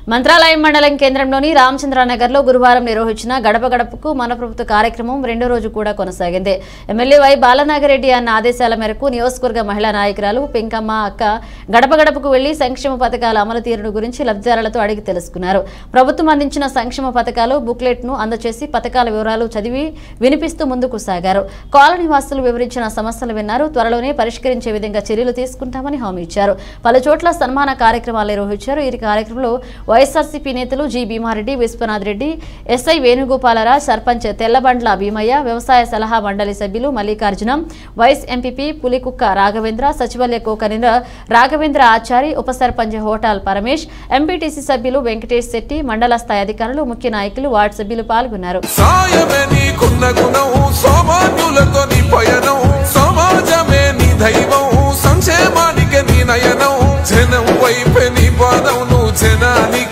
మంత్రాలయం మండలం కేంద్రంలోని రామచంద్రనగర్లో గురువారం నిర్వహించిన గడప గడపకు మన ప్రభుత్వ కార్యక్రమం రెండో రోజు కూడా కొనసాగింది ఎమ్మెల్యే వై బాలనాగరెడ్డి అన్న ఆదేశాల మేరకు నియోజకవర్గ మహిళా నాయకురాలు పెంకమ్మ అక్క గడప గడపకు వెళ్లి సంక్షేమ పథకాల అమలు తీరును గురించి లబ్ధిదారులతో అడిగి తెలుసుకున్నారు ప్రభుత్వం అందించిన సంక్షేమ పథకాలు బుక్లెట్ ను అందజేసి పథకాల వివరాలు చదివి వినిపిస్తూ ముందుకు సాగారు కాలనీ వాసులు వివరించిన సమస్యలు విన్నారు త్వరలోనే పరిష్కరించే విధంగా చర్యలు తీసుకుంటామని హామీ ఇచ్చారు పలు చోట్ల సన్మాన కార్యక్రమాలు నిర్వహించారు ఈ కార్యక్రమంలో వైఎస్ఆర్సీపీ నేతలు జి భీమారెడ్డి విశ్వనాథ్ రెడ్డి ఎస్ఐ వేణుగోపాలరాజ్ సర్పంచ్ తెల్లబండ్ల భీమయ్య వ్యవసాయ సలహా మండలి సభ్యులు మల్లికార్జునం వైస్ ఎంపీపీ పులికుక్క రాఘవేంద్ర సచివాలయ కోకనింద్ర రాఘవేంద్ర ఆచారి ఉప సర్పంచ్ హోటాల్ పరమేష్ ఎంపీటీసీ సభ్యులు వెంకటేష్ శెట్టి మండల స్థాయి అధికారులు ముఖ్య నాయకులు వార్డు సభ్యులు పాల్గొన్నారు సాయమే నీకున్న గుణం సామాన్యులతో నీ పయనం సమాజమే నీ దైవం సంక్షేమానికి నీ నయనం జనం వైపే నీ పాదం నువ్వు జనానికి